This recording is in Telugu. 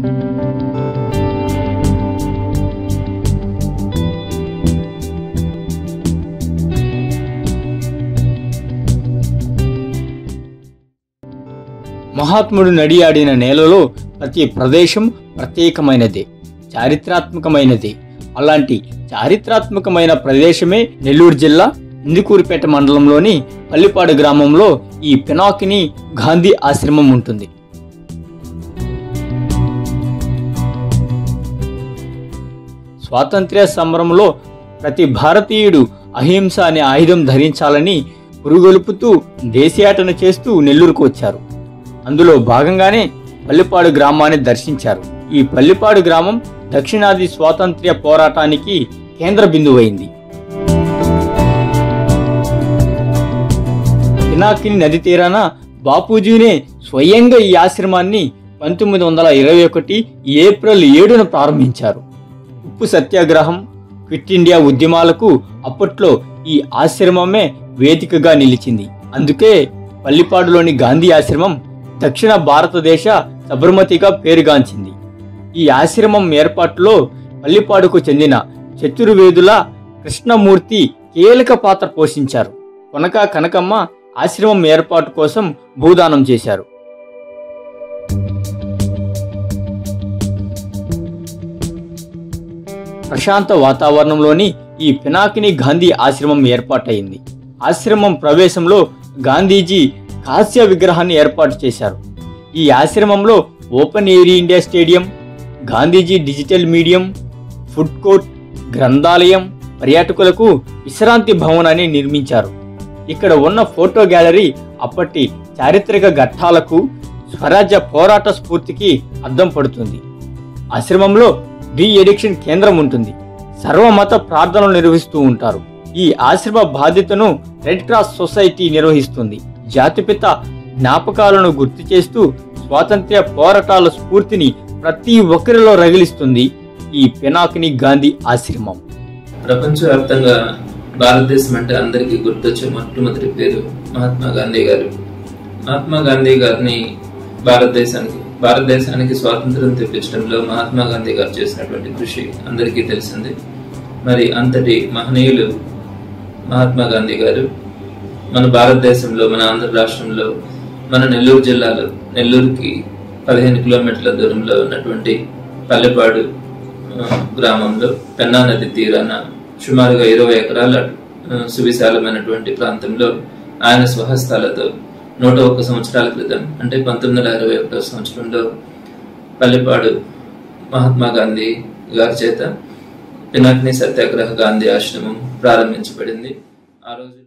మహాత్ముడు నడియాడిన నేలలో ప్రతి ప్రదేశం ప్రత్యేకమైనది చారిత్రాత్మకమైనది అలాంటి చారిత్రాత్మకమైన ప్రదేశమే నెల్లూరు జిల్లా ఇందుకూరుపేట మండలంలోని పల్లిపాడు గ్రామంలో ఈ పినాకిని గాంధీ ఆశ్రమం ఉంటుంది స్వాతంత్ర్య సమరంలో ప్రతి భారతీయుడు అహింస అనే ఆయుధం ధరించాలని పురుగొలుపుతూ దేశయాటన చేస్తూ నెల్లూరుకు వచ్చారు అందులో భాగంగానే పల్లిపాడు గ్రామాన్ని దర్శించారు ఈ పల్లిపాడు గ్రామం దక్షిణాది స్వాతంత్ర్య పోరాటానికి కేంద్ర బిందువైంది పినాకిని నది తీరాన బాపూజీనే స్వయంగా ఈ ఆశ్రమాన్ని పంతొమ్మిది వందల ఇరవై ఒకటి ఏప్రిల్ ఏడున ప్రారంభించారు ఉప్పు సత్యాగ్రహం క్విట్ ఇండియా ఉద్యమాలకు అప్పట్లో ఈ ఆశ్రమమే వేదికగా నిలిచింది అందుకే పల్లిపాడులోని గాంధీ ఆశ్రమం దక్షిణ భారతదేశ సబర్మతిగా పేరుగాంచింది ఈ ఆశ్రమం ఏర్పాటులో పల్లిపాడుకు చెందిన చతుర్వేదుల కృష్ణమూర్తి కీలక పాత్ర పోషించారు కొనక కనకమ్మ ఆశ్రమం ఏర్పాటు కోసం భూదానం చేశారు ప్రశాంత వాతావరణంలోని ఈ పినాకిని గాంధీ ఆశ్రమం ఏర్పాటైంది ఆశ్రమం ప్రవేశంలో గాంధీజీ కాస్య విగ్రహాన్ని ఏర్పాటు చేశారు ఈ ఆశ్రమంలో open air India stadium Gandhiji digital medium food court గ్రంథాలయం పర్యాటకులకు విశ్రాంతి భవనాన్ని నిర్మించారు ఇక్కడ ఉన్న ఫోటో గ్యాలరీ అప్పటి చారిత్రక ఘట్టాలకు స్వరాజ్య పోరాట స్ఫూర్తికి అద్దం పడుతుంది ఆశ్రమంలో డి ఎడిక్షన్ కేంద్రం ఉంటుంది సర్వమత ప్రార్థనలు నిర్వహిస్తూ ఉంటారు ఈ ఆశ్రమ బాధ్యతను రెడ్ క్రాస్ సొసైటీ నిర్వహిస్తుంది జాతిపిత జ్ఞాపకాలను గుర్తు చేస్తూ స్వాతంత్ర్య పోరాటాల స్ఫూర్తిని ప్రతి ఒక్కరిలో రగిలిస్తుంది ఈ పినాకిని గాంధీ ఆశ్రమం ప్రపంచవ్యాప్తంగా భారతదేశం అంటే అందరికీ గుర్తొచ్చే మొట్టమొదటి పేరు మహాత్మా గాంధీ గారు మహాత్మా గాంధీ గారిని భారతదేశానికి భారతదేశానికి స్వాతంత్రం తెప్పించడంలో మహాత్మా గాంధీ గారు చేసినటువంటి కృషి అందరికీ తెలిసింది మరి అంతటి మహనీయులు మహాత్మా గాంధీ గారు మన భారతదేశంలో మన ఆంధ్ర రాష్ట్రంలో మన నెల్లూరు జిల్లాలో నెల్లూరుకి పదిహేను కిలోమీటర్ల దూరంలో ఉన్నటువంటి పల్లెపాడు ఆ, గ్రామంలో పెన్నా నది తీరాన సుమారుగా ఇరవై ఎకరాల ఆ, సువిశాలమైనటువంటి ప్రాంతంలో ఆయన స్వహస్తాలతో నూట ఒక్క సంవత్సరాల క్రితం అంటే పంతొమ్మిది వందల ఇరవై ఒకటో సంవత్సరంలో పల్లెపాడు మహాత్మా గాంధీ గారి చేత పినాకిని సత్యాగ్రహ గాంధీ ఆశ్రమం ప్రారంభించబడింది ఆ రోజు